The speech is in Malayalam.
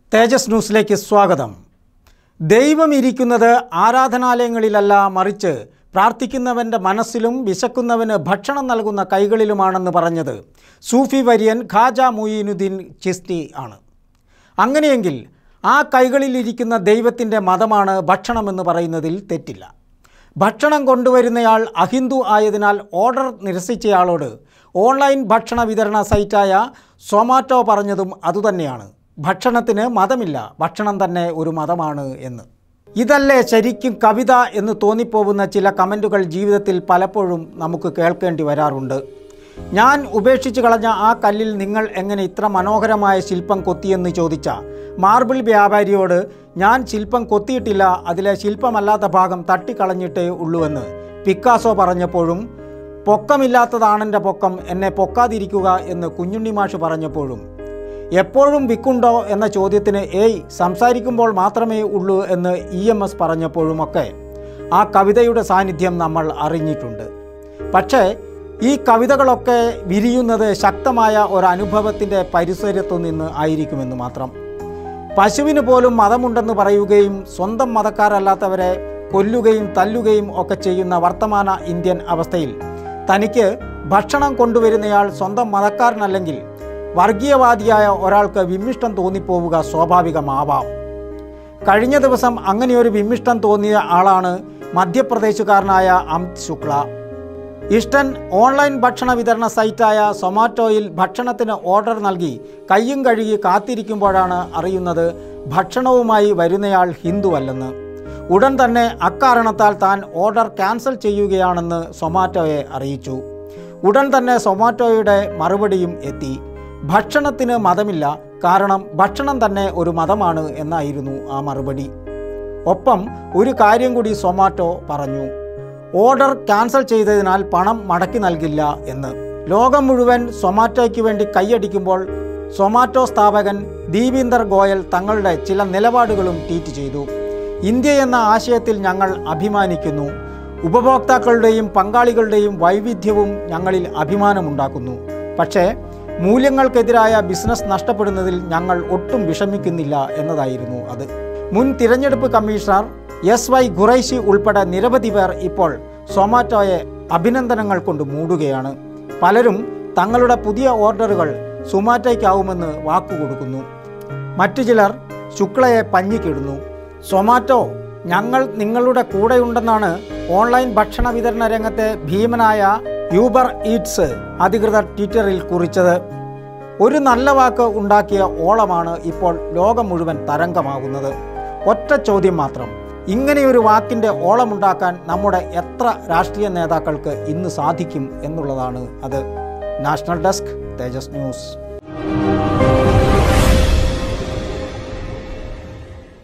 തേജസ് ന്യൂസിലേക്ക് സ്വാഗതം ദൈവം ഇരിക്കുന്നത് ആരാധനാലയങ്ങളിലല്ല മറിച്ച് പ്രാർത്ഥിക്കുന്നവൻ്റെ മനസ്സിലും വിശക്കുന്നവന് ഭക്ഷണം നൽകുന്ന കൈകളിലുമാണെന്ന് പറഞ്ഞത് സൂഫി വര്യൻ ഖാജ മുയീനുദ്ദീൻ ചിസ്തി ആണ് അങ്ങനെയെങ്കിൽ ആ കൈകളിലിരിക്കുന്ന ദൈവത്തിൻ്റെ മതമാണ് ഭക്ഷണമെന്ന് പറയുന്നതിൽ തെറ്റില്ല ഭക്ഷണം കൊണ്ടുവരുന്നയാൾ അഹിന്ദു ആയതിനാൽ ഓർഡർ നിരസിച്ചയാളോട് ഓൺലൈൻ ഭക്ഷണ വിതരണ സൈറ്റായ സൊമാറ്റോ പറഞ്ഞതും അതുതന്നെയാണ് ഭക്ഷണത്തിന് മതമില്ല ഭക്ഷണം തന്നെ ഒരു മതമാണ് എന്ന് ഇതല്ലേ ശരിക്കും കവിത എന്ന് തോന്നിപ്പോകുന്ന ചില കമൻറ്റുകൾ ജീവിതത്തിൽ പലപ്പോഴും നമുക്ക് കേൾക്കേണ്ടി വരാറുണ്ട് ഞാൻ ഉപേക്ഷിച്ച് കളഞ്ഞ ആ കല്ലിൽ നിങ്ങൾ എങ്ങനെ ഇത്ര മനോഹരമായ ശില്പം കൊത്തിയെന്ന് ചോദിച്ച മാർബിൾ വ്യാപാരിയോട് ഞാൻ ശില്പം കൊത്തിയിട്ടില്ല അതിലെ ശില്പമല്ലാത്ത ഭാഗം തട്ടിക്കളഞ്ഞിട്ടേ ഉള്ളുവെന്ന് പിക്കാസോ പറഞ്ഞപ്പോഴും പൊക്കമില്ലാത്തതാണെൻ്റെ പൊക്കം എന്നെ പൊക്കാതിരിക്കുക എന്ന് കുഞ്ഞുണ്ണി മാഷ് പറഞ്ഞപ്പോഴും എപ്പോഴും വിക്കുണ്ടോ എന്ന ചോദ്യത്തിന് ഏയ് സംസാരിക്കുമ്പോൾ മാത്രമേ ഉള്ളൂ എന്ന് ഇ എം എസ് പറഞ്ഞപ്പോഴുമൊക്കെ ആ കവിതയുടെ സാന്നിധ്യം നമ്മൾ അറിഞ്ഞിട്ടുണ്ട് പക്ഷേ ഈ കവിതകളൊക്കെ വിരിയുന്നത് ശക്തമായ ഒരനുഭവത്തിൻ്റെ പരിസരത്തു നിന്ന് ആയിരിക്കുമെന്ന് മാത്രം പശുവിന് പോലും മതമുണ്ടെന്ന് പറയുകയും സ്വന്തം മതക്കാരല്ലാത്തവരെ കൊല്ലുകയും തല്ലുകയും ഒക്കെ ചെയ്യുന്ന വർത്തമാന ഇന്ത്യൻ അവസ്ഥയിൽ തനിക്ക് ഭക്ഷണം കൊണ്ടുവരുന്നയാൾ സ്വന്തം മതക്കാരനല്ലെങ്കിൽ വർഗീയവാദിയായ ഒരാൾക്ക് വിമ്മിഷ്ടം തോന്നിപ്പോവുക സ്വാഭാവികമാവാം കഴിഞ്ഞ ദിവസം അങ്ങനെയൊരു വിമ്മിഷ്ടം തോന്നിയ ആളാണ് മധ്യപ്രദേശുകാരനായ അമിത് ശുക്ല ഇഷ്ടൻ ഓൺലൈൻ ഭക്ഷണ വിതരണ സൈറ്റായ സൊമാറ്റോയിൽ ഭക്ഷണത്തിന് ഓർഡർ നൽകി കയ്യും കഴുകി കാത്തിരിക്കുമ്പോഴാണ് അറിയുന്നത് ഭക്ഷണവുമായി വരുന്നയാൾ ഹിന്ദുവല്ലെന്ന് ഉടൻ തന്നെ അക്കാരണത്താൽ താൻ ഓർഡർ ക്യാൻസൽ ചെയ്യുകയാണെന്ന് സൊമാറ്റോയെ അറിയിച്ചു ഉടൻ തന്നെ സൊമാറ്റോയുടെ മറുപടിയും എത്തി ഭക്ഷണത്തിന് മതമില്ല കാരണം ഭക്ഷണം തന്നെ ഒരു മതമാണ് എന്നായിരുന്നു ആ മറുപടി ഒപ്പം ഒരു കാര്യം കൂടി സൊമാറ്റോ പറഞ്ഞു ഓർഡർ ക്യാൻസൽ ചെയ്തതിനാൽ പണം മടക്കി നൽകില്ല എന്ന് ലോകം മുഴുവൻ സൊമാറ്റോയ്ക്ക് വേണ്ടി കൈയടിക്കുമ്പോൾ സൊമാറ്റോ സ്ഥാപകൻ ദീപീന്ദർ ഗോയൽ തങ്ങളുടെ ചില നിലപാടുകളും ട്വീറ്റ് ചെയ്തു ഇന്ത്യ എന്ന ആശയത്തിൽ ഞങ്ങൾ അഭിമാനിക്കുന്നു ഉപഭോക്താക്കളുടെയും പങ്കാളികളുടെയും വൈവിധ്യവും ഞങ്ങളിൽ അഭിമാനമുണ്ടാക്കുന്നു പക്ഷേ മൂല്യങ്ങൾക്കെതിരായ ബിസിനസ് നഷ്ടപ്പെടുന്നതിൽ ഞങ്ങൾ ഒട്ടും വിഷമിക്കുന്നില്ല എന്നതായിരുന്നു അത് മുൻ തിരഞ്ഞെടുപ്പ് കമ്മീഷണർ എസ് വൈ ഖുറൈശി ഉൾപ്പെടെ നിരവധി പേർ ഇപ്പോൾ സൊമാറ്റോയെ അഭിനന്ദനങ്ങൾ കൊണ്ട് മൂടുകയാണ് പലരും തങ്ങളുടെ പുതിയ ഓർഡറുകൾ സുമാറ്റോയ്ക്കാവുമെന്ന് വാക്കുകൊടുക്കുന്നു മറ്റു ചിലർ ശുക്ലയെ പഞ്ഞിക്കിടുന്നു സൊമാറ്റോ ഞങ്ങൾ നിങ്ങളുടെ കൂടെയുണ്ടെന്നാണ് ഓൺലൈൻ ഭക്ഷണ വിതരണ രംഗത്തെ ഭീമനായ യൂബർ ഈറ്റ്സ് അധികൃതർ ട്വിറ്ററിൽ കുറിച്ചത് ഒരു നല്ല വാക്ക് ഉണ്ടാക്കിയ ഓളമാണ് ഇപ്പോൾ ലോകം മുഴുവൻ തരംഗമാകുന്നത് ഒറ്റ ചോദ്യം മാത്രം ഇങ്ങനെയൊരു വാക്കിൻ്റെ ഓളമുണ്ടാക്കാൻ നമ്മുടെ എത്ര രാഷ്ട്രീയ നേതാക്കൾക്ക് ഇന്ന് സാധിക്കും എന്നുള്ളതാണ് അത് നാഷണൽ ഡെസ്ക് തേജസ് ന്യൂസ്